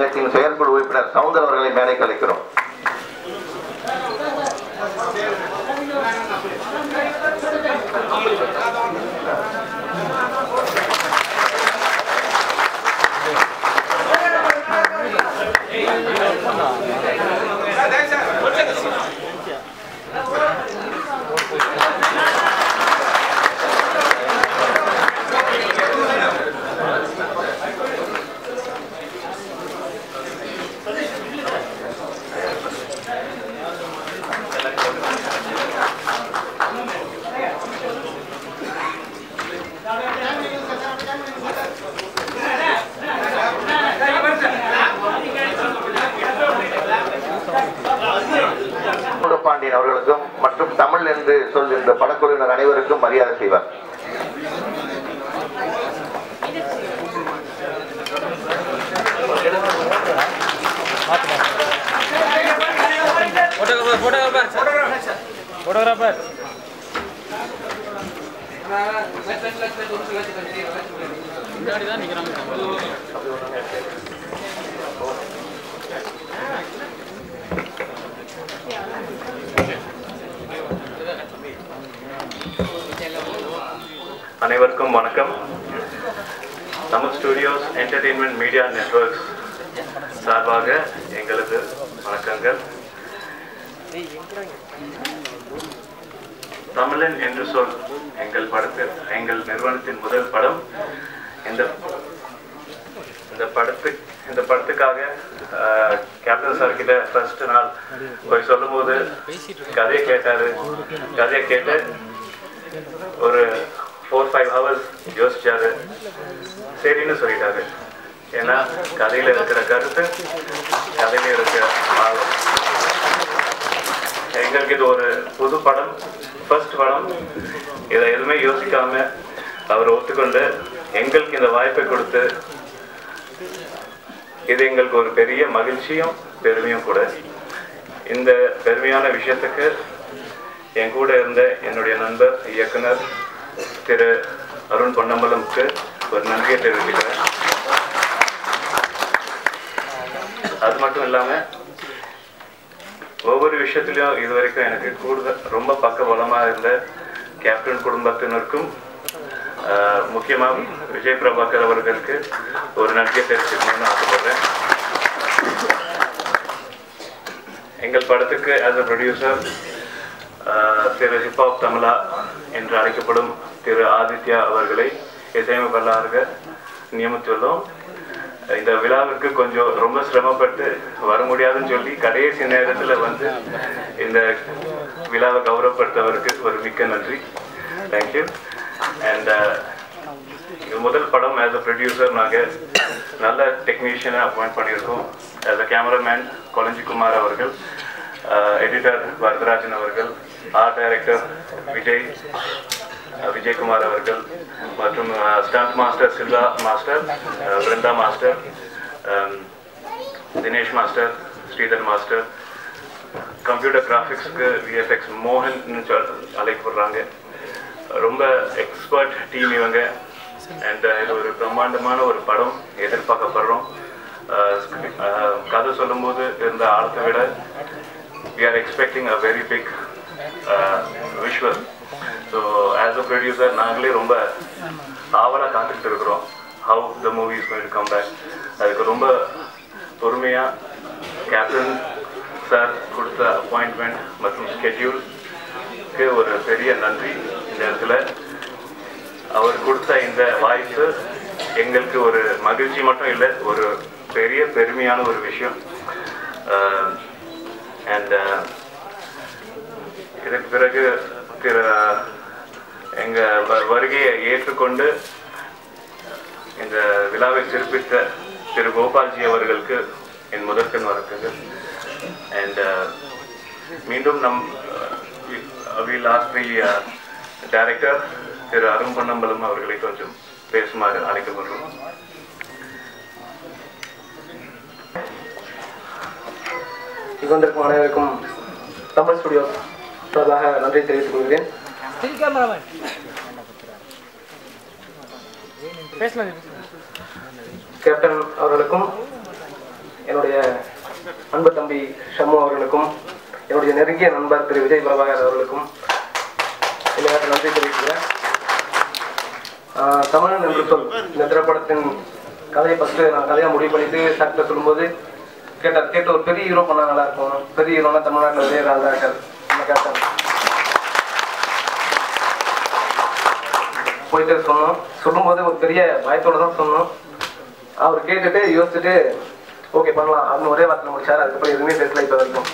நிலையத்தின் செயற்குழு உறுப்பினர் சவுந்தர் அவர்களை மேடைக்கு அழைக்கிறோம் பாண்டியன் அவர்களுக்கும் மற்றும் தமிழ் என்று சொல்கின்ற படக்குழுவினர் அனைவருக்கும் மரியாதை செய்வார் ஃபோட்டோகிராஃபர் ஃபோட்டோகிராஃபர் ஃபோட்டோகிராஃபர் முன்னாடி தான் நிற்கிறாங்க அனைவருக்கும் வணக்கம் Tamil studios entertainment media networks சார்பாக எங்களது வணக்கங்கள் தமிழன் என்று சொல் எங்கள் படத்தில் எங்கள் நிறுவனத்தின் முதல் படம் இந்த இந்த படத்து இந்த படத்துக்காக ஆஹ், கேப்டன் சார் கிட்ட ஃபர்ஸ்ட் நாள் போய் சொல்லும்போது கதையை கேட்டாரு கதையை கேட்டு ஒரு ஃபோர் ஃபைவ் ஹவர்ஸ் யோசிச்சாரு சரின்னு சொல்லிட்டாரு ஏன்னா கதையில இருக்கிற கருத்து கதையில இருக்கிற ஆழம் எங்களுக்கு இது ஒரு புது படம் ஃபர்ஸ்ட் படம் இதை எதுவுமே யோசிக்காம அவர் ஒத்துக்கொண்டு எங்களுக்கு இந்த வாய்ப்பை கொடுத்து இது எங்களுக்கு ஒரு பெரிய மகிழ்ச்சியும் பெருமையும் கூட இந்த பெருமையான விஷயத்துக்கு என் கூட இருந்த என்னுடைய நண்பர் இயக்குனர் திரு அருண் பொன்னம்பலம்க்கு ஒரு நன்றியை தெரிவிச்சுக்கிறேன் அது மட்டும் இல்லாம ஒவ்வொரு விஷயத்திலையும் இது வரைக்கும் எனக்கு கூடுதல் ரொம்ப பக்க பலமா இருந்த கேப்டன் குடும்பத்தினருக்கும் ஆஹ், முக்கியமா விஜய் பிரபாகர் அவர்களுக்கு ஒரு நன்றியை தெரிவிச்சுக்கணும்னு ஆசைப்படுறேன் எங்கள் படத்துக்கு ஆஸ் அ ப்ரொடியூசர் திரு ஹிப்ஹாப் தமிழா என்று அழைக்கப்படும் திரு ஆதித்யா அவர்களை இசையமைப்பாளராக நியமித்துள்ளோம் இந்த விழாவிற்கு கொஞ்சம் ரொம்ப சிரமப்பட்டு வர முடியாதுன்னு சொல்லி கடைசி நேரத்தில் வந்து இந்த விழாவை கௌரவப்படுத்தவருக்கு ஒரு மிக்க நன்றி தேங்க்யூ அண்ட் இது முதல் படம் ஆஸ் அ ப்ரொடியூசர் நாங்கள் நல்ல டெக்னீஷியனை அப்பாயிண்ட் பண்ணியிருக்கோம் as a cameraman Kolanji Kumar அவர்கள் எடிட்டர் வரதராஜன் அவர்கள் ஆர்ட் டைரக்டர் விஜய் அஹ், விஜயகுமார் அவர்கள் மற்றும் ஸ்டாண்ட் மாஸ்டர் சில்வா மாஸ்டர் அஹ், பிருந்தா மாஸ்டர் அம், Dinesh master Sridhar master computer கிராஃபிக்ஸ்க்கு விஎஃப்எக்ஸ் மோகன் அழைக்கப்படுறாங்க ரொம்ப எக்ஸ்பர்ட் டீம் இவங்க அண்ட் இது ஒரு பிரம்மாண்டமான ஒரு படம் எதிர்பார்க்கப்படுறோம் அஹ் sc- அஹ் கதை சொல்லும்போது இருந்த ஆழத்தை விட we are expecting a very big uh, visual so as a producer நாங்களே ரொம்ப ஆவலாக காத்துக்கிட்டு இருக்கிறோம் how the movie is going come back அதுக்கு ரொம்ப பொறுமையாக கேப்டன் சார் கொடுத்த அப்பாயின்மெண்ட் மற்றும் ஸ்கெட்யூல்க்கு ஒரு பெரிய நன்றி இந்த இடத்துல அவர் கொடுத்த இந்த வாய்ப்பு எங்களுக்கு ஒரு மகிழ்ச்சி மட்டும் இல்லை ஒரு பெரிய பெருமையான ஒரு விஷயம் அண்ட் இதற்கு பிறகு திரு எங்க வ- வருகையை ஏற்றுக்கொண்டு இந்த விழாவை சிறப்பித்த திரு கோபால்ஜி அவர்களுக்கு என் முதற்கண் வணக்கங்கள் அண்ட் மீண்டும் நம் வில் ஆஸ்க் தி டைரக்டர் திரு அருண் பொன்னம்பலம் அவர்களை கொஞ்சம் பேசுமாறு அழைக்கப்படுறோம் இங்கு வந்திருக்கும் அனைவருக்கும் தமிழ் ஸ்டுடியோ சார்பாக நன்றி தெரிவித்துக் கொள்கிறேன் பேசலாம் கேப்டன் அவர்களுக்கும் என்னுடைய அன்பு தம்பி ஷம்மு அவர்களுக்கும் என்னுடைய நெருங்கிய நண்பர் திரு விஜய் பிரபாகர் அவர்களுக்கும் இந்த நேரத்தில் நன்றி தெரிவிக்கிறேன் ஆஹ் தமிழன் என்று சொல் இந்த திரைப்படத்தின் கதையை ஃபஸ்ட்டு நான் கதையாக முடிவு பண்ணிட்டு சார்கிட்ட சொல்லும்போது கேட்டார் கேட்ட ஒரு பெரிய ஹீரோ பண்ணா நல்லா இருக்கும் பெரிய ஹீரோனா தமிழ்நாட்டில் விஜய் ராஜா இருக்கார் நம்ம கேட்டார் போயிட்டு சொன்னோம் சொல்லும்போது ஒரு பெரிய பயத்தோட தான் சொன்னோம் அவர் கேட்டுட்டு யோசிச்சுட்டு ஓகே பண்ணலாம் அப்படின்னு ஒரே வார்த்தை முடிச்சார் அதுக்கப்புறம் எதுவுமே பேசல இப்போ வரைக்கும்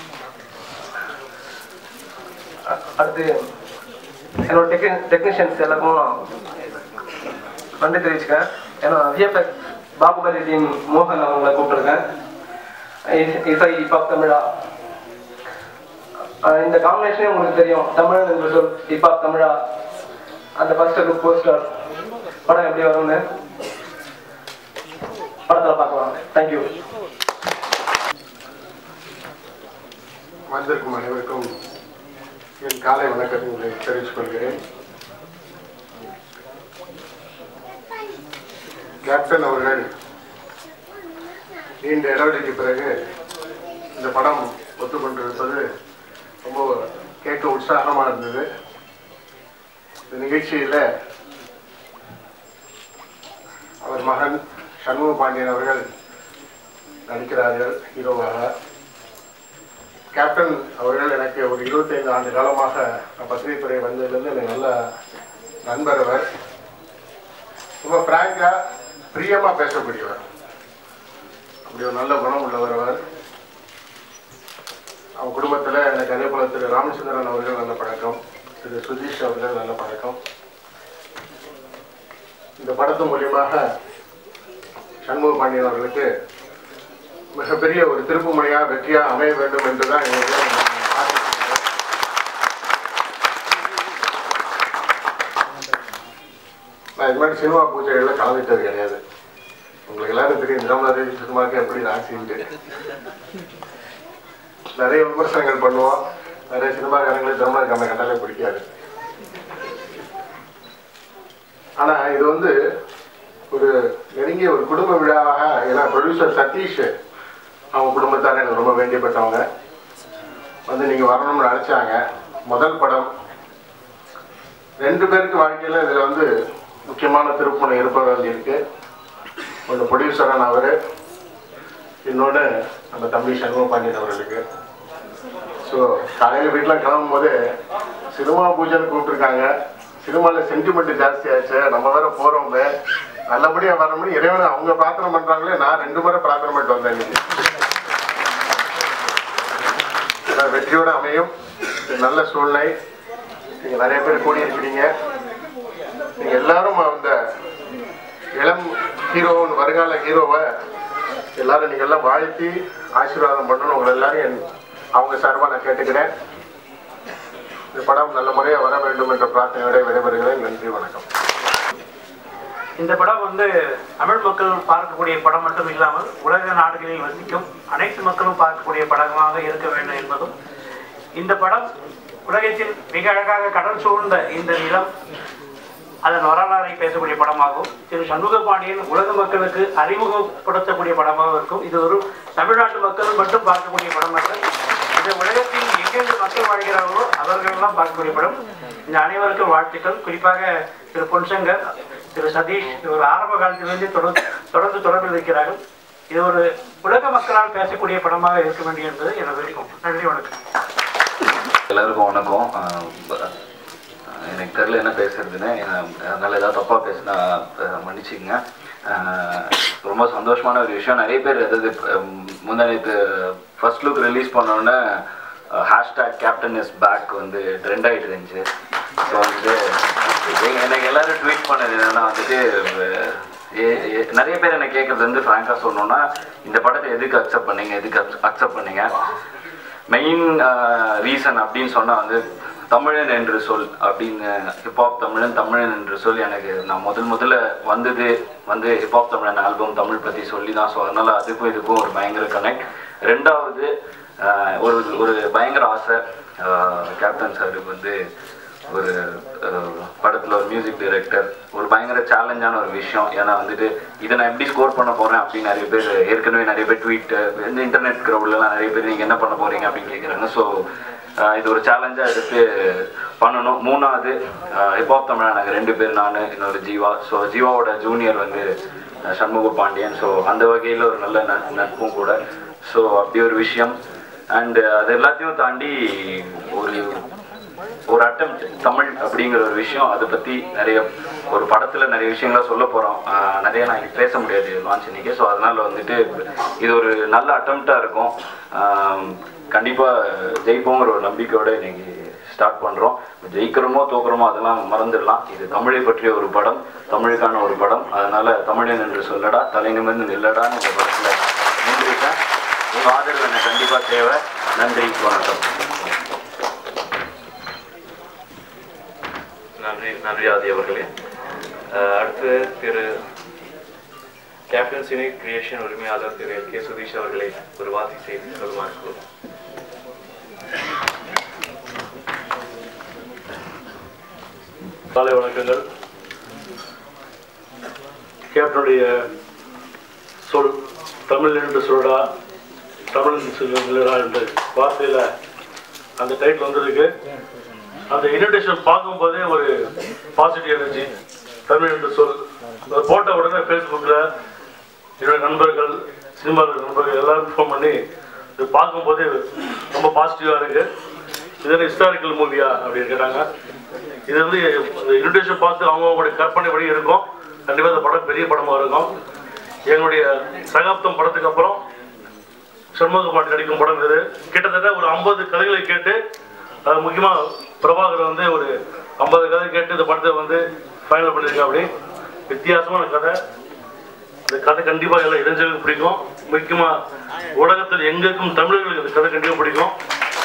அ- அடுத்து என்னோட டெக்னி டெக்னீஷியன்ஸ் எல்லாருக்கும் நன்றி தெரிவிச்சுக்கிறேன் ஏன்னா விஎஃப்எக்ஸ் பாபுகரி டீம் மோகன் அவங்களை கூப்பிட்டுருக்கேன் இ- இசை இப்பாப் தமிழா அஹ் இந்த காம்பினேஷனே உங்களுக்கு தெரியும் தமிழன் என்று சொல் இப்பாப் தமிழா அந்த ஃபர்ஸ்ட் லுக் போஸ்டர் படம் எப்படி வரும்னு படத்தில் பார்க்கலாம் தேங்க்யூ வந்திருக்கும் அனைவருக்கும் என் காலை வணக்கத்தை உங்களை தெரிவித்துக் கொள்கிறேன் கேப்டன் அவர்கள் நீண்ட இடைவெளிக்கு பிறகு இந்த படம் ஒத்துக்கொண்டிருப்பது ரொம்ப கேட்க உற்சாகமாக இருந்தது இந்த நிகழ்ச்சியில் அவர் மகன் சண்முக பாண்டியன் அவர்கள் நடிக்கிறார்கள் ஹீரோவாக கேப்டன் அவர்கள் எனக்கு ஒரு இருபத்தைந்து ஆண்டு காலமாக நான் பத்திரிகைத்துறை வந்ததுலேருந்து எனக்கு நல்ல நண்பர் அவர் ரொம்ப ஃப்ராங்காக பிரியமாக பேசக்கூடியவர் அப்படி ஒரு நல்ல குணம் உள்ளவர் அவர் அவங்க குடும்பத்தில் எனக்கு அதே போல் திரு ராமச்சந்திரன் அவர்கள் நல்ல பழக்கம் திரு சுதீஷ் அவர்கள் நல்ல பழக்கம் இந்த படத்து மூலியமாக சண்முக பாண்டியன் அவர்களுக்கு மிகப்பெரிய ஒரு திருப்பு முனையாக வெற்றியாக அமைய வேண்டும் என்றுதான் எங்களுக்கு ஆசைப்படுகிறோம். நான் இது மாதிரி சினிமா பூஜைகளில் கலந்துட்டது கிடையாது உங்களுக்கு எல்லாரும் தெரியும் நிரமலாதேவி சினிமாவுக்கு எப்படி ராசின்ட்டு நிறைய விமர்சனங்கள் பண்ணுவோம் நிறைய சினிமாக்காரங்களுக்கு திருமண கண்ணை கண்டாலே பிடிக்காது ஆனா இது வந்து ஒரு நெருங்கிய ஒரு குடும்ப விழாவாக ஏன்னா ப்ரொடியூசர் சதீஷ் அவங்க குடும்பத்தார் எனக்கு ரொம்ப வேண்டியப்பட்டவங்க வந்து நீங்க வரணும்னு அழைச்சாங்க முதல் படம் ரெண்டு பேருக்கு வாழ்க்கையில இதுல வந்து முக்கியமான திருப்பணம் இருப்ப வேண்டியிருக்கு ஒன்று ப்ரொடியூசரான அவரு இன்னொன்று நம்ம தம்பி சண்முக பாண்டியன் அவர்களுக்கு ஸோ காலையில் வீட்டில் கிளம்பும் போது சினிமா பூஜைன்னு கூப்பிட்டுருக்காங்க சினிமாவில் சென்டிமெண்ட் ஜாஸ்தி ஆச்சு நம்ம வேற போகிறோமே நல்லபடியாக வரணும்னு இறைவனை அவங்க பிரார்த்தனை பண்ணுறாங்களே நான் ரெண்டு முறை பிரார்த்தனை பண்ணிட்டு வந்தேன் இன்னைக்கு எல்லாம் வெற்றியோட அமையும் இது நல்ல சூழ்நிலை நீங்கள் நிறைய பேர் கூடி இருக்கிறீங்க நீங்கள் எல்லாரும் அந்த இளம் ஹீரோவின் வருங்கால ஹீரோவை எல்லாரும் நீங்க எல்லாம் வாழ்த்தி ஆசீர்வாதம் பண்ணணும் உங்களை எல்லாரும் என் அவங்க சார்பா நான் கேட்டுக்கிறேன் இந்த படம் நல்ல முறையா வர வேண்டும் என்ற பிரார்த்தனையோட விடைபெறுகிறேன் நன்றி வணக்கம் இந்த படம் வந்து தமிழ் மக்கள் பார்க்கக்கூடிய படம் மட்டும் இல்லாமல் உலக நாடுகளில் வசிக்கும் அனைத்து மக்களும் பார்க்கக்கூடிய படமாக இருக்க வேண்டும் என்பதும் இந்த படம் உலகத்தில் மிக அழகாக கடல் சூழ்ந்த இந்த நிலம் அதன் வரலாறை பேசக்கூடிய படமாகும் திரு சண்முக பாண்டியன் உலக மக்களுக்கு அறிமுகப்படுத்தக்கூடிய படமாக இருக்கும் இது ஒரு தமிழ்நாட்டு மக்கள் மட்டும் பார்க்கக்கூடிய படம் அல்ல இந்த உலகத்தில் எங்கெங்கு மக்கள் வாழ்கிறார்களோ அவர்களெல்லாம் பார்க்கக்கூடிய படம் இந்த அனைவருக்கும் வாழ்த்துக்கள் குறிப்பாக திரு பொன்சங்கர் திரு சதீஷ் இவர் ஆரம்ப காலத்திலிருந்து தொடர்ந்து தொடர்ந்து தொடர்பில் இருக்கிறார்கள் இது ஒரு உலக மக்களால் பேசக்கூடிய படமாக இருக்க வேண்டும் என்பது எனது விருப்பம் நன்றி வணக்கம் எல்லாருக்கும் வணக்கம் ஆஹ் ப- எனக்கு தெரியல என்ன பேசுறதுன்னு ஆஹ் அதனால ஏதாவது தப்பா பேசினா ஆஹ் மன்னிச்சுக்கங்க ஆஹ் ரொம்ப சந்தோஷமான ஒரு விஷயம் நிறைய பேர் அதாவது முந்தானத்து ஃபர்ஸ்ட் லுக் ரிலீஸ் பண்ணோடனே ஹேஷ்டாக் கேப்டன் இஸ் பேக் வந்து ட்ரெண்ட் ஆகிட்டு இருந்துச்சு ஸோ வந்து எங்க- எனக்கு எல்லாரும் ட்வீட் பண்ணது என்னன்னா வந்துட்டு அஹ், ஏ- ஏ- நிறைய பேர் என்ன கேட்கறது வந்து ஃப்ராங்காக சொல்லணும்னா இந்த படத்தை எதுக்கு அக்செப்ட் பண்ணீங்க எதுக்கு அக்செப்ட் பண்ணீங்க மெயின் ரீசன் அப்படின்னு சொன்னா வந்து தமிழன் என்று சொல் அப்படின்னு ஹிப்ஹாப் தமிழன் தமிழன் என்று சொல் எனக்கு நான் முதல் முதல்ல வந்தது வந்து ஹிப்ஹாப் தமிழன் ஆல்பம் தமிழ் பற்றி சொல்லி தான் ஸோ அதனால அதுக்கும் இதுக்கும் ஒரு பயங்கர கனெக்ட் ரெண்டாவது ஆஹ் ஒரு ஒரு பயங்கர ஆசை கேப்டன் சாருக்கு வந்து ஒரு அஹ், படத்துல ஒரு மியூசிக் டைரக்டர் ஒரு பயங்கர சேலஞ்சான ஒரு விஷயம் ஏன்னா வந்துட்டு இதை நான் எப்படி ஸ்கோர் பண்ண போறேன் அப்படின்னு நிறைய பேர் ஏற்கனவே நிறைய பேர் ட்வீட் இந்த இன்டர்நெட் க்ரௌட்லலாம் நிறைய பேர் நீங்க என்ன பண்ண போறீங்க அப்படின்னு கேட்குறாங்க ஸோ இது ஒரு சேலஞ்சா எடுத்து பண்ணணும் மூணாவது ஹிப்ஹாப் தமிழா நாங்கள் ரெண்டு பேர் நான் இன்னொரு ஜீவா ஸோ ஜீவாவோட ஜூனியர் வந்து அஹ், சண்முக பாண்டியன் ஸோ அந்த வகையில் ஒரு நல்ல நட்- நட்பும் கூட ஸோ அப்படி ஒரு விஷயம் அண்ட் அது எல்லாத்தையும் தாண்டி ஒரு ஒரு அட்டம் தமிழ் அப்படிங்கிற ஒரு விஷயம் அதை பற்றி நிறைய ஒரு படத்தில் நிறைய விஷயங்களை சொல்ல போகிறோம் நிறைய நான் இங்க பேச முடியாது லான்ச் இன்னைக்கு ஸோ அதனால வந்துட்டு இது ஒரு நல்ல அட்டம்ப்டாக இருக்கும் கண்டிப்பாக ஜெயிப்போங்கிற ஒரு நம்பிக்கையோட இன்னைக்கு ஸ்டார்ட் பண்ணுறோம் ஜெயிக்கிறோமோ தோக்குறோமோ அதெல்லாம் மறந்துடலாம் இது தமிழை பற்றிய ஒரு படம் தமிழுக்கான ஒரு படம் அதனால தமிழன் என்று சொல்லடா தலை நிமிர்ந்து நில்லடான்னு இந்த படத்தில் நின்றுருக்கேன் உங்கள் ஆதரவு எனக்கு கண்டிப்பாக தேவை நன்றி வணக்கம் நன்றி நன்றி ஆதி அவர்களே அஹ் அடுத்து திரு கேப்டன் சினி கிரியேஷன் உரிமையாளர் திரு எல் கே சுதீஷ் அவர்களை ஒரு வார்த்தை செய்து சொல்லுமாறு கூறுவோம். காலை வணக்கங்கள் கேப்டனுடைய சொல் தமிழ் என்று சொல்லடா தமிழ் என்று சொல்லுடா என்று வார்த்தையில் அந்த டைட்டில் வந்திருக்கு அந்த இன்விடேஷன் பார்க்கும்போதே ஒரு பாசிட்டிவ் எனர்ஜி தமிழ் என்று சொல் அதை போட்ட உடனே ஃபேஸ்புக்கில் என்னுடைய நண்பர்கள் சினிமா நண்பர்கள் எல்லாரும் ஃபோன் பண்ணி இது பார்க்கும்போதே ரொம்ப பாசிட்டிவாக இருக்கு இது என்ன ஹிஸ்டாரிக்கல் மூவியா அப்படின்னு கேட்டாங்க இது வந்து இந்த இன்விடேஷன் பார்த்து அவங்கவுங்களுடைய கற்பனைப்படி இருக்கும் கண்டிப்பாக இந்த படம் பெரிய படமாக இருக்கும் எங்களுடைய சகாப்தம் படத்துக்கு அப்புறம் சண்முகபாண்டி நடிக்கும் படம் இது கிட்டத்தட்ட ஒரு ஐம்பது கதைகளை கேட்டு அது முக்கியமாக பிரபாகர் வந்து ஒரு ஐம்பது கதை கேட்டு இந்த படத்தை வந்து ஃபைனல் பண்ணியிருக்கேன் அப்படி வித்தியாசமான கதை இந்த கதை கண்டிப்பாக எல்லா இளைஞர்களுக்கும் பிடிக்கும் முக்கியமாக உலகத்தில் எங்கேக்கும் தமிழர்களுக்கு இந்த கதை கண்டிப்பாக பிடிக்கும்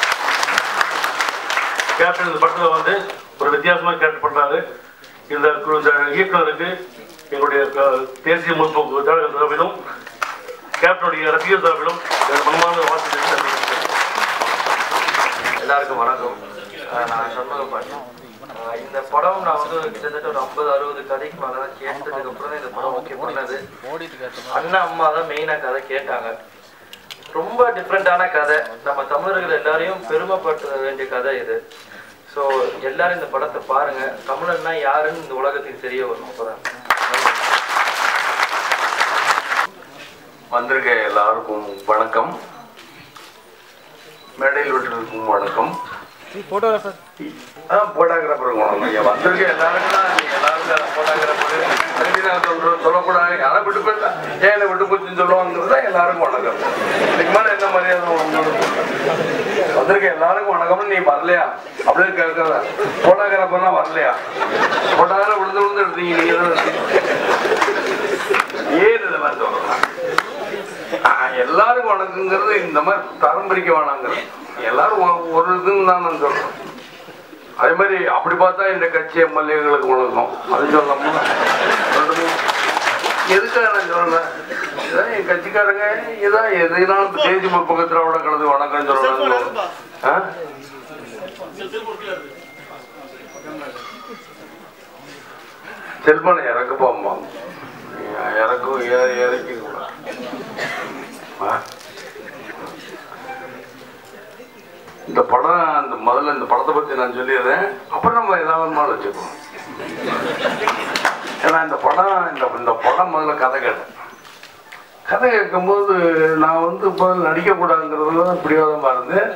கேப்டன் இந்த படத்தில் வந்து ஒரு வித்தியாசமாக கேரக்டர் பண்ணுறாரு இந்த கு- இந்த இயக்குனருக்கு எங்களுடைய க- தேசிய முற்போக்கு கழக சார்பிலும் கேப்டனுடைய ரசிகர் சார்பிலும் எனது மனமார்ந்த வாழ்த்துக்களை தெரிவிக்கிறேன். எல்லாருக்கும் வணக்கம் அஹ் நான் சண்முகம் பாண்டியன் அஹ் இந்த படம் நான் வந்து கிட்டத்தட்ட ஒரு ஐம்பது அறுபது கதைக்கு மேலே தான் கேட்டதுக்கு அப்புறம் தான் இந்த படம் ஓகே பண்ணது அண்ணா அம்மா தான் மெயினாக கதை கேட்டாங்க ரொம்ப டிஃப்ரெண்டான கதை நம்ம தமிழர்கள் எல்லாரையும் பெருமைப்படுத்த வேண்டிய கதை இது ஸோ எல்லாரும் இந்த படத்தை பாருங்க தமிழன்னா யாருன்னு இந்த உலகத்துக்கு தெரிய வரும் அப்பதான் வந்திருக்க எல்லாருக்கும் வணக்கம் மேடையில் விட்டுருக்கும் வணக்கம் அதான் போட்டோகிராஃபருக்கு வணக்கம் இங்க வந்திருக்க எல்லாருக்கும் தான் நீங்க எல்லாரும் போட்டோகிராஃபர் திருப்பி நான் சொல்றேன் சொல்லக்கூடாது யாரை விட்டு போயிட்டா ஏன் என்னை விட்டு போச்சுன்னு சொல்லுவாங்கிறது தான் எல்லாருக்கும் வணக்கம் இதுக்கு மேலே என்ன மரியாதை உங்களுக்கு? வந்திருக்க எல்லாருக்கும் வணக்கம் நீ வரலையா அப்படியே கேட்கறத போட்டோகிராஃபர்லாம் வரலையா போட்டோகிராஃபர் விழுந்து விழுந்து எடுத்தீங்க நீங்க தான் எடுத்தீங்க. ஏன் இந்த மாதிரி சொல்றேன் ஆஹ் எல்லாருக்கும் வணக்கங்கிறது இந்த மாதிரி தரம் பிரிக்க வேணாங்கிறது எல்லாரும் ஒரு- ஒரு இதுன்னு தான் நான் சொல்றேன் அதே மாதிரி அப்படி பார்த்தா இந்த கட்சி எம்எல்ஏங்களுக்கு வணக்கம் அது சொல்லாம எதுக்காக நான் சொல்றேன் இதான் என் கட்சிக்காரங்க இதான் எதுனாலும் தேதி பக்கத்தில் விட கலந்து வணக்கம் சொல்லணும் ஆ? செல்பனை இறக்கு போம்மா இறக்கும் இறக்கி கூட ஆ? இந்த படம் இந்த முதல்ல இந்த படத்தை பத்தி நான் சொல்லிடுறேன் அப்புறம் நம்ம ஏதாவது நாள் வச்சுக்குவோம் ஏன்னா இந்த படம் இந்த இந்த படம் முதல்ல கதை கேட்டேன் கதை கேட்கும்போது நான் வந்து முதல்ல நடிக்கக்கூடாதுங்கிறதுல தான் பிடிவாதமாக இருந்தேன்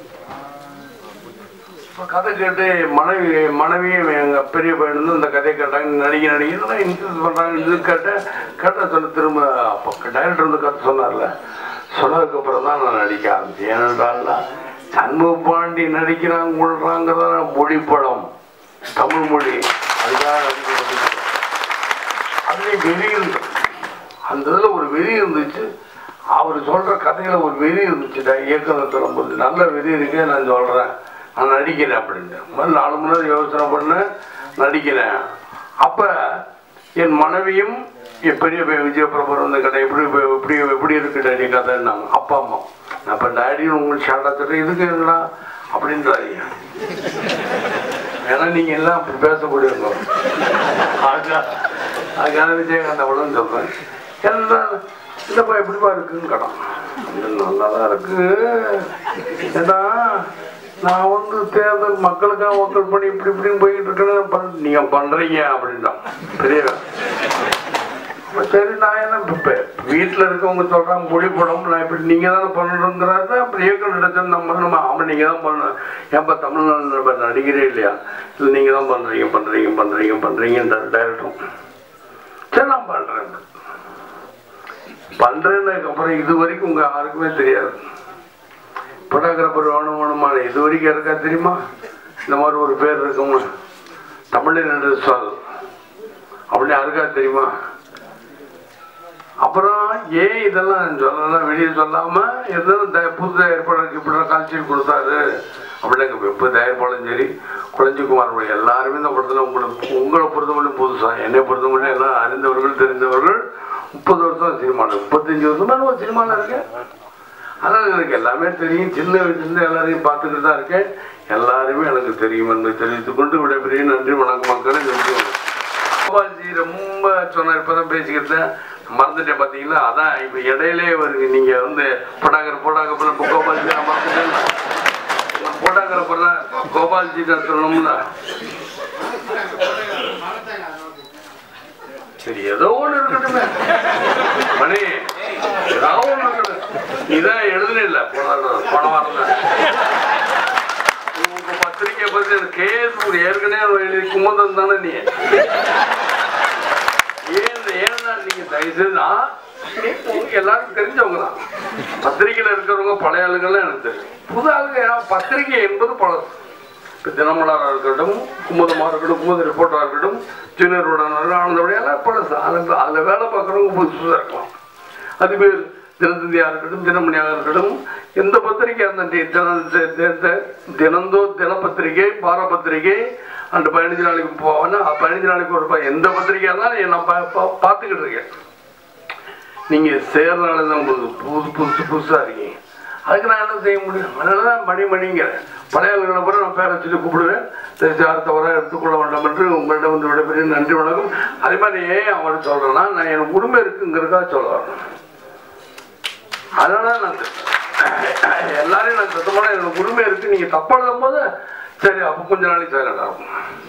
இப்போ கதை கேட்டு மனைவி மனைவியும் எங்கள் பெரிய பையன் வந்து இந்த கதையை கேட்டாங்க நடிக்க நடிக்க இன்ட்ரெஸ்ட் பண்ணுறாங்க இது கேட்டேன் கேட்ட சொல்ல திரும்ப அப்போ டைரக்டர் வந்து கற்று சொன்னார்ல சொன்னதுக்கப்புறம் தான் நான் நடிக்க ஆரம்பிச்சேன் ஏனென்றால்னா சண்முக பாண்டி நடிக்கிறாங்க கொள்றாங்கிறத மொழி படம் தமிழ் மொழி அதுக்காக நடிக்க கத்துக்கிட்டேன். அதுலேயும் வெறி இருந்தது அந்த இதில் ஒரு வெறி இருந்துச்சு அவர் சொல்கிற கதையில் ஒரு வெறி இருந்துச்சுடா இயக்குனர் சொல்லும்போது நல்ல வெறி இருக்கே நான் சொல்கிறேன் நான் நடிக்கிறேன் அப்படின்ட்டு முதல்ல நாலு மணி நேரம் யோசனை பண்ணேன் நடிக்கிறேன் அப்போ என் மனைவியும் என் பெரிய பையன் விஜயபிரபர் வந்து கடை எப்படி எப்படி எப்படி இருக்கு டேடி கதைன்னாங்க அப்பா அம்மா நான் இப்போ டேடி உங்களுக்கு ஷார்ட்டாக தட்டு இதுக்கு என்னடா அப்படின்றாங்க ஏன்னா நீங்க எல்லாம் அப்படி பேசக்கூடியவங்க அதுக்காக அதுக்காக விஜயகாந்த் அவ்வளோன்னு சொல்றேன் எல்லாம் இல்லப்பா எப்படிப்பா இருக்குன்னு கடன் நல்லா தான் இருக்கு ஏன்னா நான் வந்து தேர்தல் மக்களுக்காக மக்கள் பண்ணி இப்படி இப்படின்னு போய்கிட்டு இருக்கேன்னு பண்- நீங்க பண்றீங்க அப்படின்னா பெரிய அப்ப சரி நான் என்ன இப்ப வீட்டில் இருக்கவங்க சொல்றாங்க மொழி படம் நான் இப்படி நீங்க தானே பண்ணணுங்கிறாரு அப்புறம் இயக்குனர் இடத்துல நம்ம நம்ம ஆமாம் நீங்க தான் பண்ணணும் ஏன்பா தமிழ்நாடு நடிக்கிறே இல்லையா இல்லை நீங்க தான் பண்றீங்க பண்றீங்க பண்றீங்க பண்றீங்கன்ற டைரக்டரும் சரி நான் பண்றேன் பண்றேன்னதுக்கு அப்புறம் இது வரைக்கும் உங்க யாருக்குமே தெரியாது படோகிராஃபர் வேணும் வேணுமான இது வரைக்கும் இருக்கா தெரியுமா இந்த மாதிரி ஒரு பேர் இருக்குமா தமிழில் என்று சொல் அப்படின்னு யாருக்கா தெரியுமா அப்புறம் ஏன் இதெல்லாம் சொல்லலாம் வெளியே சொல்லாம இருந்தாலும் த- புது தயாரிப்பாளருக்கு இப்படி கால்ஷீட் கொடுத்தாரு அப்படின்னு இப்போ தயாரிப்பாளரும் சரி குழஞ்சிக்குமார் உடைய எல்லாருமே இந்த படத்தில் உங்களுக்கு உங்களை பொறுத்தவரையும் புதுசா என்னை பொறுத்தவரையும் எல்லாம் அறிந்தவர்கள் தெரிந்தவர்கள் முப்பது வருஷம் சினிமாவில் முப்பத்தஞ்சு வருஷமா நான் சினிமாவில் இருக்கேன் ஆனால் எனக்கு எல்லாமே தெரியும் சின்ன வயசுலேருந்து எல்லாரையும் பார்த்துக்கிட்டு தான் இருக்கேன் எல்லாருமே எனக்கு தெரியும் என்று தெரிவித்துக் கொண்டு விடைபெரிய நன்றி வணக்கம் மக்களை நன்றி வணக்கம் கோபால்ஜி ரொம்ப சொன்னார் இப்பதான் பேசிக்கிட்டு மறந்துட்டேன் பாத்தீங்களா அதான் இப்ப இடையிலே வருங்க நீங்க வந்து போட்டாங்கிற போட்டாங்க இப்ப கோபால்ஜி நான் மறந்துட்டேன் போட்டாங்கிற போற கோபால்ஜி தான் சொல்லணும்ல சரி ஏதோ ஒண்ணு இருக்கட்டுமே மணி ஏதாவது ஒண்ணு இருக்கட்டும் இதான் எழுதுன இல்ல போன போன வாரம் தான் உங்க பத்திரிக்கை பத்தி கேஸ் ஏற்கனவே எழுதி குமுதம் தானே நீ ஏன் ஏன்னா நீங்க தயவுசெய்து நான் உங்களுக்கு எல்லாருக்கும் தெரிஞ்சவங்க தான் பத்திரிக்கையில் இருக்கிறவங்க பழைய ஆளுங்கள்லாம் எனக்கு தெரியும் புது ஆளுங்க ஏன்னா பத்திரிகை என்பது பழசு இப்போ தினமலராக இருக்கட்டும் குமுதமாக இருக்கட்டும் குமுத ரிப்போர்ட்டாக இருக்கட்டும் ஜூனியர் உடனாக ஆனந்தபடி எல்லாம் பழசு அதில் அதில் வேலை பார்க்குறவங்க புதுசாக இருக்கலாம் அது பேர் தினத்தந்தியாக இருக்கட்டும் தினமணியாக இருக்கட்டும் எந்த பத்திரிகை அந்த தி- தின- தி- தி- தி- தினந்தோ தினப்பத்திரிகை வார பத்திரிகை அந்த பதினஞ்சு நாளைக்கு போவேன்னா பதினஞ்சு நாளைக்கு ஒரு ப- எந்த பத்திரிகையாக இருந்தாலும் நான் பா- பா- பார்த்துக்கிட்டு இருக்கேன் நீங்க சேர்றனால தான் புது புது புதுசு புதுசா இருக்கீங்க அதுக்கு நான் என்ன செய்ய முடியும் அதனால தான் மணி மணிங்கிறேன் பழைய ஆளுகளை கூட நான் பேரை சொல்லி கூப்பிடுவேன் தெரிஞ்சு அடுத்த வர எடுத்துக்கொள்ள வேண்டாம் என்று உங்களிடம் வந்து விடைபெரிய நன்றி வணக்கம் அதே மாதிரி ஏன் அவன் சொல்றேன்னா நான் எனக்கு உரிமை இருக்குங்கிறதுக்காக சொல்ல வரேன் அதனால நான் எல்லாரையும் நான் சத்தமான எனக்கு உரிமை இருக்கு நீங்க தப்பா எழுதும் போது சரி அப்ப கொஞ்ச நாளைக்கு சைலண்ட் ஆகும்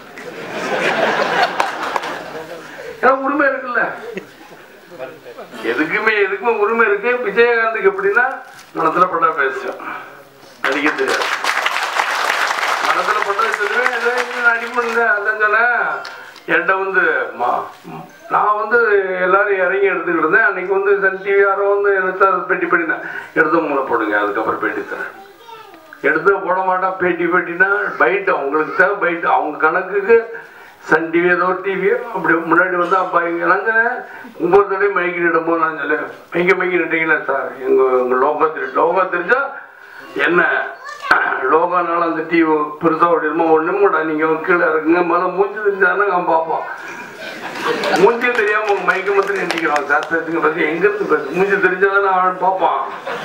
எனக்கு உரிமை இருக்குல்ல எதுக்குமே எதுக்குமே உரிமை இருக்கு விஜயகாந்துக்கு எப்படின்னா மனசுல பட்டா பேசும் நடிக்க தெரியாது மனசுல பட்டா சொல்லுவேன் ஏதோ இங்க நடிப்பு அதான் சொன்னேன் என்கிட்ட வந்து மா- ம், நான் வந்து எல்லாரும் இறங்கி எடுத்துக்கிட்டு இருந்தேன் அன்னைக்கு வந்து சன் டிவி யாரோ வந்து எடுத்து அதை பேட்டி பண்ணினேன் எடுத்து மூளை போடுங்க அதுக்கப்புறம் பேட்டி தரேன் எடுத்து போட மாட்டான் பேட்டி பேட்டினா பைட் அவங்களுக்கு தேவை பைட் அவங்க கணக்குக்கு சன் டிவி ஏதோ டிவி அப்படி முன்னாடி வந்து அப்பா இங்கே நான் சொன்னேன் ஒவ்வொரு தடையும் மைக்கு இடும்போது நான் சொல்லேன் மைக்க மைக்கு நிட்டீங்களா சார் எங்கள் எங்கள் லோகோ தெரியும் லோகோ தெரிஞ்சா என்ன லோகோனால அந்த டிவி பெருசாக ஓடிடுமோ ஒன்றும் கூட நீங்கள் கீழே இருக்குங்க முதல்ல மூஞ்சி தெரிஞ்சாதான் நான் பார்ப்போம் மூஞ்சி தெரியாம உங்க மயக்க மட்டும் நினைக்கிறோம் சாஸ்திரத்துக்கு பத்தி எங்க இருந்து பேசு மூஞ்சி தெரிஞ்சாதான் அவன் பார்ப்பான்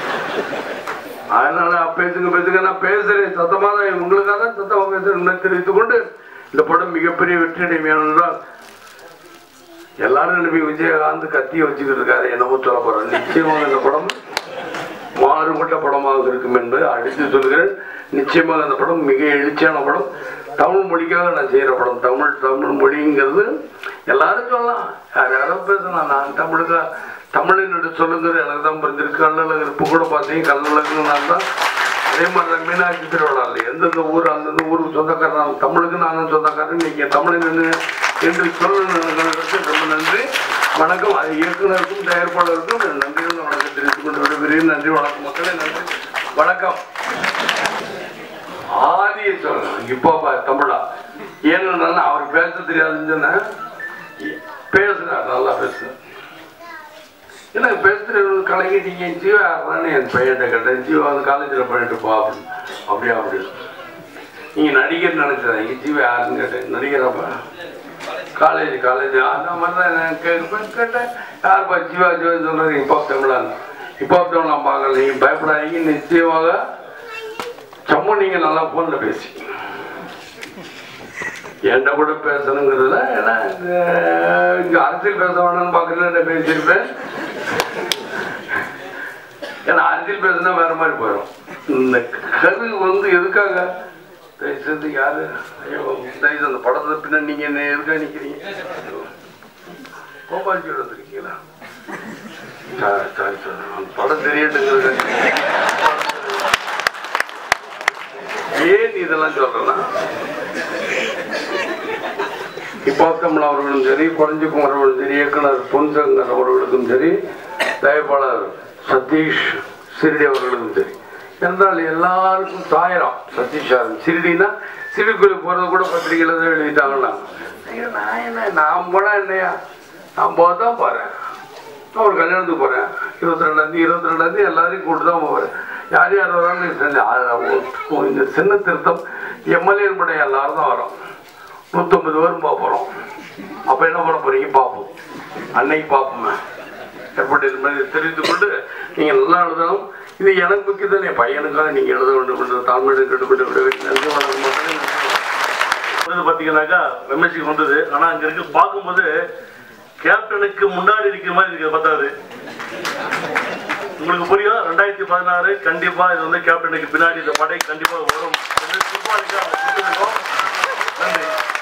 அதனால பேசுங்க பேசுங்க நான் பேசுறேன் சத்தமா தான் உங்களுக்காக தான் சத்தமா பேசுறேன் தெரிவித்துக் கொண்டு இந்த படம் மிகப்பெரிய வெற்றி அடைமையான என்றால் எல்லாரும் நினைப்பி விஜயகாந்த் கத்தியை வச்சுக்கிட்டு இருக்காரு என்னமோ சொல்ல போறேன் நிச்சயமாக இந்த படம் மாறுபட்ட படமாக இருக்கும் என்பதை அடித்து சொல்கிறேன் நிச்சயமாக இந்த படம் மிக எழுச்சியான படம் தமிழ் மொழிக்காக நான் செய்கிற படம் தமிழ் தமிழ் மொழிங்கிறது எல்லாரும் சொல்லலாம் யார் யாரோ பேசலாம் நான் தமிழுக்கா தமிழின் எடுத்து சொல்லுங்கிறது எனக்கு தான் புரிஞ்சிருக்கு கல்லழகு இப்போ கூட பார்த்தீங்க கல்லழகுன்னு நான் தான் அதே மாதிரி தான் மீனாட்சி திருவிழாவில் எந்தெந்த ஊர் அந்தந்த ஊருக்கு சொந்தக்காரன் நான் தமிழுக்கு நானும் சொந்தக்காரன் நீங்கள் தமிழின் என்று சொல்லுங்களுக்கு ரொம்ப நன்றி வணக்கம் அது இயக்குனருக்கும் தயாரிப்பாளருக்கும் என் நன்றிகள் வணக்கம் தெரிவித்துக் கொண்டு விடைபெறுகிறேன் நன்றி வணக்கம் மக்களே நன்றி வணக்கம் ஆதியை சொல்லணும் இப்போ தமிழா ஏன்னா அவர் பேச தெரியாதுன்னு சொன்னேன் பேசுறார் நல்லா பேசுறார் எனக்கு பேசுறது கலங்கிட்டீங்க ஜீவா யாருன்னு என் பையன்கிட்ட கேட்டேன் ஜீவா வந்து காலேஜில் பண்ணிட்டு போ அப்படின்னு அப்படியா அப்படி நீங்கள் நடிகர் நினைச்சாதீங்க ஜீவா யாருன்னு கேட்டேன் நடிகராப்பா காலேஜ் காலேஜ் அந்த மாதிரி தான் நான் கேட்பேன் கேட்டேன் யாருப்பா ஜீவா ஜீவா சொல்றது இப்போ தமிழான்னு இப்போ தமிழ் நான் பார்க்கல நீங்கள் பயப்படாதீங்க நிச்சயமாக சம்மு நீங்கள் நல்லா ஃபோனில் பேசி என்கிட்ட கூட பேசணுங்கிறதுல ஏன்னா இந்த- இங்க அரசியல் பேச வேணும்னு பார்க்கல பேசியிருப்பேன் ஏன்னா அரசியல் பேசினா வேற மாதிரி போயிடும் இந்த கரு வந்து எதுக்காக தயவு செய்து யாரு ஐயோ தயவு செய்து அந்த படத்தை பின்னாடி நீங்க என்ன எதுக்காக நிக்கிறீங்க கோபால்ஜியோட வந்திருக்கீங்களா சாரி சாரி சார் அந்த படம் தெரியட்டுங்கிறது ஏன் இதெல்லாம் சொல்றேன்னா இப்போ தமிழ் அவர்களும் சரி குறைஞ்சிக்குமார் அவர்களும் சரி இயக்குனர் பொன்சங்கர் அவர்களுக்கும் சரி தயவாளர் சதீஷ் சிறிடி அவர்களுக்கும் சரி என்றால் எல்லாருக்கும் தாயிரம் சதீஷ் சார் சிறிடினா சிறுகுழு போறது கூட பத்திரிகையில தான் எழுதிட்டாங்கன்னா ஐயோ, நான் என்ன நான் போனா என்னையா நான் போக தான் போறேன் நான் ஒரு கல்யாணத்துக்கு போறேன் இருபத்தி ரெண்டாந்தேதி இருபத்தி ரெண்டாந்தேதி எல்லாரையும் கூப்பிட்டு தான் போறேன் யார் யார் வரான்னு தெரியல. ஆ, ஓ, இந்த சின்ன திருத்தம் எம்எல்ஏ பட எல்லாரும் தான் வரோம் நூற்றம்பது பேரும் பார்க்க போகிறோம் அப்போ என்ன பண்ண போறீங்க பார்ப்போம் அன்னைக்கு பார்ப்போமே எப்படி இது மாதிரி தெரிந்து கொண்டு நீங்கள் நல்லா எழுதணும் இது எனக்கு முக்கியம் என் பையனுக்காக நீங்கள் எழுத வேண்டும் என்று தாழ்மையை கேட்டுக்கொண்டு விட நன்றி வணக்கம் மக்களே. வந்தது பார்த்தீங்கன்னாக்கா எம்எஸ்சி வந்தது ஆனால் அங்கே இருக்கு பார்க்கும்போது கேப்டனுக்கு முன்னாடி இருக்கிற மாதிரி இருக்கு பத்தாது உங்களுக்கு புரியும் ரெண்டாயிரத்தி பதினாறு கண்டிப்பா இது வந்து கேப்டனுக்கு பின்னாடி இந்த படை கண்டிப்பா வரும் என்று சிம்பாலிக்கா அவங்க கொடுத்திருக்கோம். நன்றி